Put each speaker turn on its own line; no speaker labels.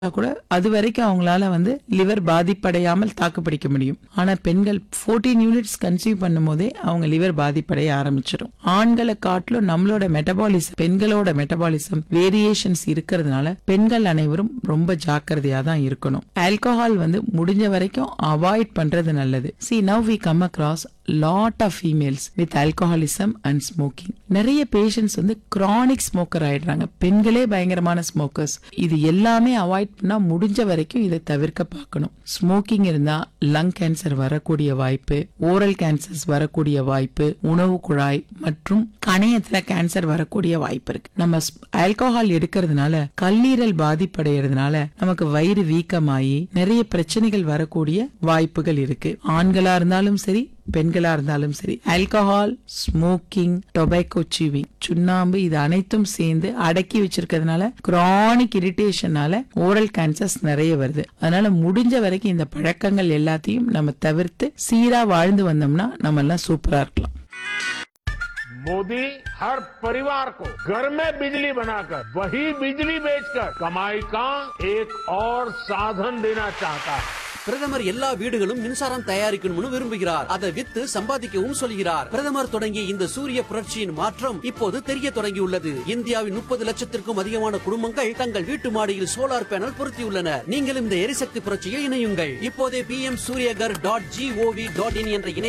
கூட அது வரைக்கும் அவங்களால வந்து லிவர் பாதிப்படையாமல் தாக்குப்பிடிக்க முடியும் ஆனா பெண்கள் 14 யூனிட்ஸ் கன்சீவ் பண்ணும் போதே அவங்க லிவர் பாதிப்படைய ஆரம்பிச்சிடும் ஆண்களை காட்டிலும் நம்மளோட மெட்டபாலிசம் பெண்களோட மெட்டபாலிசம் வேரியேஷன்ஸ் இருக்கிறதுனால பெண்கள் அனைவரும் ரொம்ப ஜாக்கிரதையா தான் இருக்கணும் ஆல்கஹால் வந்து முடிஞ்ச வரைக்கும் அவாய்ட் பண்றது நல்லது see now we come across lot of females with alcoholism and smoking நிறைய பேஷண்ட்ஸ் வந்து கிரானிக் ஸ்மோக்கர் ஆயிடுறாங்க பெண்களே பயங்கரமான ஸ்மோக்கர்ஸ் இது எல்லாமே அவாய்ட் பண்ணா முடிஞ்ச வரைக்கும் இதை தவிர்க்க பார்க்கணும் ஸ்மோக்கிங் இருந்தா லங் கேன்சர் வரக்கூடிய வாய்ப்பு ஓரல் கேன்சர்ஸ் வரக்கூடிய வாய்ப்பு உணவு குழாய் மற்றும் கணையத்துல கேன்சர் வரக்கூடிய வாய்ப்பு இருக்கு நம்ம ஆல்கஹால் எடுக்கிறதுனால கல்லீரல் பாதிப்படைகிறதுனால நமக்கு வயிறு வீக்கமாயி நிறைய பிரச்சனைகள் வரக்கூடிய வாய்ப்புகள் இருக்கு ஆண்களா இருந்தாலும் சரி பெண்களா இருந்தாலும் சரி ஆல்கஹால் ஸ்மோக்கிங் டொபேக்கோ சீவிங் சுண்ணாம்பு இது அனைத்தும் சேர்ந்து அடக்கி வச்சிருக்கிறதுனால கிரானிக் இரிட்டேஷனால ஓரல் கேன்சர்ஸ் நிறைய வருது அதனால முடிஞ்ச வரைக்கும் இந்த பழக்கங்கள் எல்லாத்தையும் நம்ம தவிர்த்து சீரா வாழ்ந்து வந்தோம்னா நம்ம எல்லாம் சூப்பரா இருக்கலாம்
मोदी हर परिवार को घर में बिजली बनाकर वही बिजली बेचकर कमाई का एक और साधन देना चाहता है
பிரதமர் எல்லா வீடுகளும் மின்சாரம் தயாரிக்கணும்னு விரும்புகிறார் அதை வித்து சம்பாதிக்கவும் சொல்கிறார் பிரதமர் தொடங்கிய இந்த சூரிய புரட்சியின் மாற்றம் இப்போது தெரிய தொடங்கியுள்ளது இந்தியாவின் முப்பது லட்சத்திற்கும் அதிகமான குடும்பங்கள் தங்கள் வீட்டு மாடியில் சோலார் பேனல் பொருத்தியுள்ளனர் நீங்களும் இந்த எரிசக்தி புரட்சியில் இணையுங்கள் இப்போதே P M Suryaghar dot G O V dot in என்ற இணைய